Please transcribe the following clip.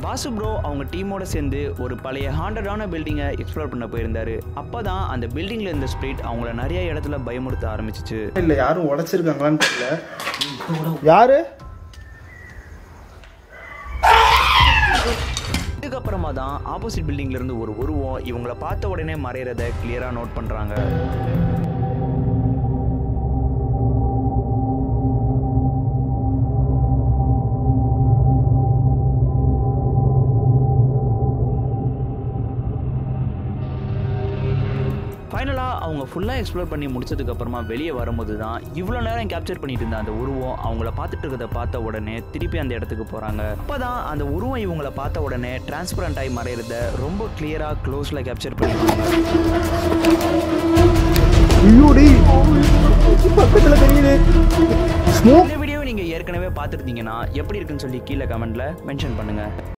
Vasu bro அவங்க டீமோட சேர்ந்து ஒரு பழைய ஹாண்டடான பில்டிங்கை எக்ஸ்ப்ளோர் பண்ண போயிருந்தாரு அப்பதான் அந்த பில்டிங்ல இருந்த ஸ்பிரிட் அவங்கள நிறைய இடத்துல பயமுறுத்த ஆரம்பிச்சிச்சு இல்ல யாரும் உடைச்சிருக்காங்களான்னு தெரியல யாரு இதுக்கப்புறமா தான் ஆப்போசிட் பில்டிங்ல இருந்து ஒரு உருவம் இவங்கள பார்த்த உடனே மறையறத கிளியரா நோட் பண்றாங்க ஃபைனலாக அவங்க ஃபுல்லாக எக்ஸ்ப்ளோர் பண்ணி முடிச்சதுக்கு அப்புறமா வெளியே வரும்போது தான் இவ்வளோ நேரம் கேப்சர் பண்ணிட்டு இருந்த அந்த உருவம் அவங்கள பார்த்துட்டு இருக்கிறத பார்த்த உடனே திருப்பி அந்த இடத்துக்கு போகிறாங்க அப்போ தான் அந்த உருவம் இவங்கள பார்த்த உடனே டிரான்ஸ்பரண்ட் ஆகி மறையிறத ரொம்ப கிளியராக க்ளோஸில் கேப்சர் பண்ணிடுவாங்க ஐயோடி பக்கத்துல தெரியுது ஸ்மோக் இந்த வீடியோ நீங்கள் ஏற்கனவே பார்த்துருந்தீங்கன்னா எப்படி இருக்குன்னு சொல்லி கீழே கமெண்ட்டில் மென்ஷன் பண்ணுங்கள்